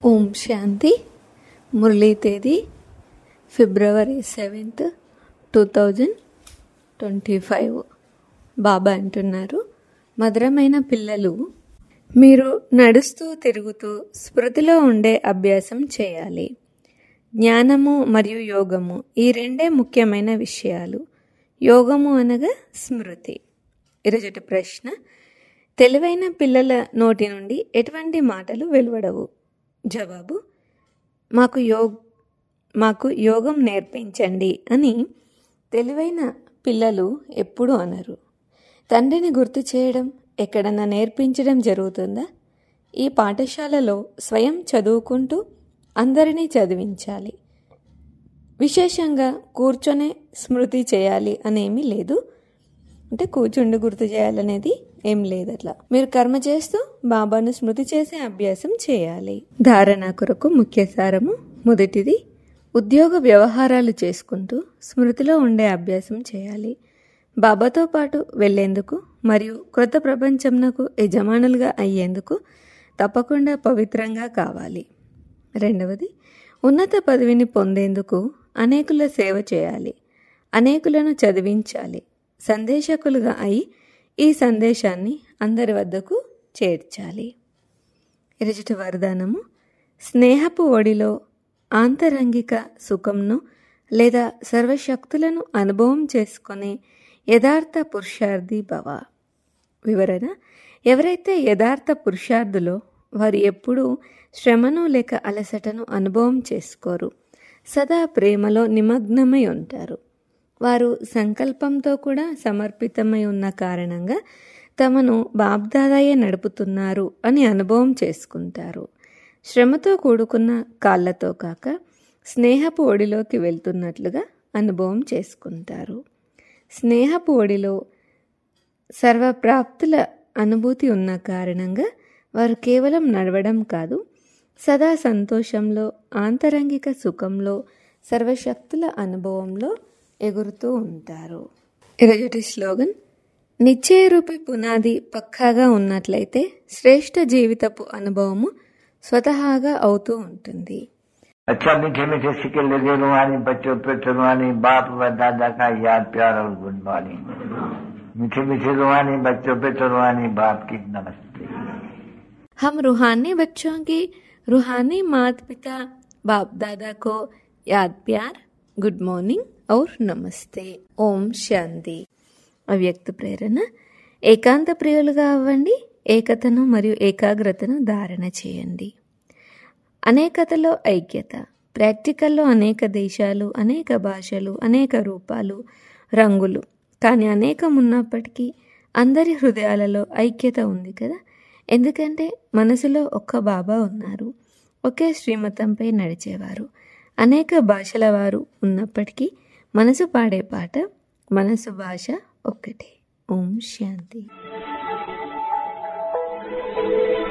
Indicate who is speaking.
Speaker 1: ఓం శాంతి మురళీ తేదీ February seventh two thousand twenty five Baba అంటున్నారు మధురమైన పిల్లలు మీరు నడుస్తూ తిరుగుతూ స్మృతిలో ఉండే అభ్యాసం చేయాలి జ్ఞానము మరియు యోగము ఈ రెండే ముఖ్యమైన విషయాలు యోగము అనగా స్మృతి ఈరోజుటి ప్రశ్న తెలివైన పిల్లల నోటి నుండి ఎటువంటి మాటలు వెలువడవు జవాబు మాకు యోగ్ మాకు యోగం నేర్పించండి అని తెలివైన పిల్లలు ఎప్పుడూ అనరు తండ్రిని గుర్తు చేయడం ఎక్కడన్నా నేర్పించడం జరుగుతుందా ఈ పాఠశాలలో స్వయం చదువుకుంటూ అందరినీ చదివించాలి విశేషంగా కూర్చొనే స్మృతి చేయాలి అనేమీ లేదు అంటే కూర్చుండి గుర్తు చేయాలనేది ఏం లేదు అట్లా మీరు కర్మ చేస్తూ బాబాను స్మృతి చేసే అభ్యాసం చేయాలి ధారణ కొరకు ముఖ్య సారము మొదటిది ఉద్యోగ వ్యవహారాలు చేసుకుంటూ స్మృతిలో ఉండే అభ్యాసం చేయాలి బాబాతో పాటు వెళ్లేందుకు మరియు క్రొత్త ప్రపంచంనకు యజమానులుగా అయ్యేందుకు తప్పకుండా పవిత్రంగా కావాలి రెండవది ఉన్నత పదవిని పొందేందుకు అనేకుల సేవ చేయాలి అనేకులను చదివించాలి సందేశకులుగా అయి ఈ సందేశాన్ని అందరి వద్దకు చేర్చాలి ఇరుజుటి వరదానము స్నేహపు ఒడిలో ఆంతరంగిక సుఖంను లేదా సర్వశక్తులను అనుభవం చేసుకునే యథార్థ పురుషార్థి భవ వివరణ ఎవరైతే యథార్థ పురుషార్థులో వారు ఎప్పుడూ శ్రమను లేక అలసటను అనుభవం చేసుకోరు సదా ప్రేమలో నిమగ్నమై ఉంటారు వారు సంకల్పంతో కూడా సమర్పితమై ఉన్న కారణంగా తమను బాబ్దాదాయే నడుపుతున్నారు అని అనుభవం చేసుకుంటారు శ్రమతో కూడుకున్న కాళ్ళతో కాక స్నేహపు ఒడిలోకి వెళ్తున్నట్లుగా అనుభవం చేసుకుంటారు స్నేహపు ఒడిలో సర్వప్రాప్తుల అనుభూతి ఉన్న కారణంగా వారు కేవలం నడవడం కాదు సదా సంతోషంలో ఆంతరంగిక సుఖంలో సర్వశక్తుల అనుభవంలో ఎగురుతూ ఉంటారు ఈరోజుటి స్లోగన్ నిశ్చయరూపి పునాది పక్కాగా ఉన్నట్లయితే శ్రేష్ఠ జీవితపు అనుభవము స్వతహాగా అవుతూ ఉంటుంది
Speaker 2: अच्छा मीठे मीठे सिक्के लगे रुहानी बच्चों पे रुहानी बाप व दादा का याद प्यार और गुड मॉर्निंग मीठे मीठे रुहानी बच्चों पे रुहानी बाप की नमस्ते
Speaker 1: हम रूहानी बच्चों की रूहानी माता पिता बाप दादा को याद प्यार गुड मॉर्निंग और నమస్తే ఓం శాంతి అవ్యక్త ప్రేరణ ఏకాంత ప్రియులుగా అవ్వండి ఏకతను మరియు ఏకాగ్రతను ధారణ చేయండి అనేకతలో ఐక్యత ప్రాక్టికల్లో అనేక దేశాలు అనేక భాషలు అనేక రూపాలు రంగులు కానీ అనేకం ఉన్నప్పటికీ అందరి హృదయాలలో ఐక్యత ఉంది కదా ఎందుకంటే మనసులో ఒక్క బాబా ఉన్నారు ఒకే శ్రీమతంపై నడిచేవారు అనేక భాషల వారు ఉన్నప్పటికీ మనసు పాడే పాట మనసు భాష ఒక్కటే ఓం శాంతి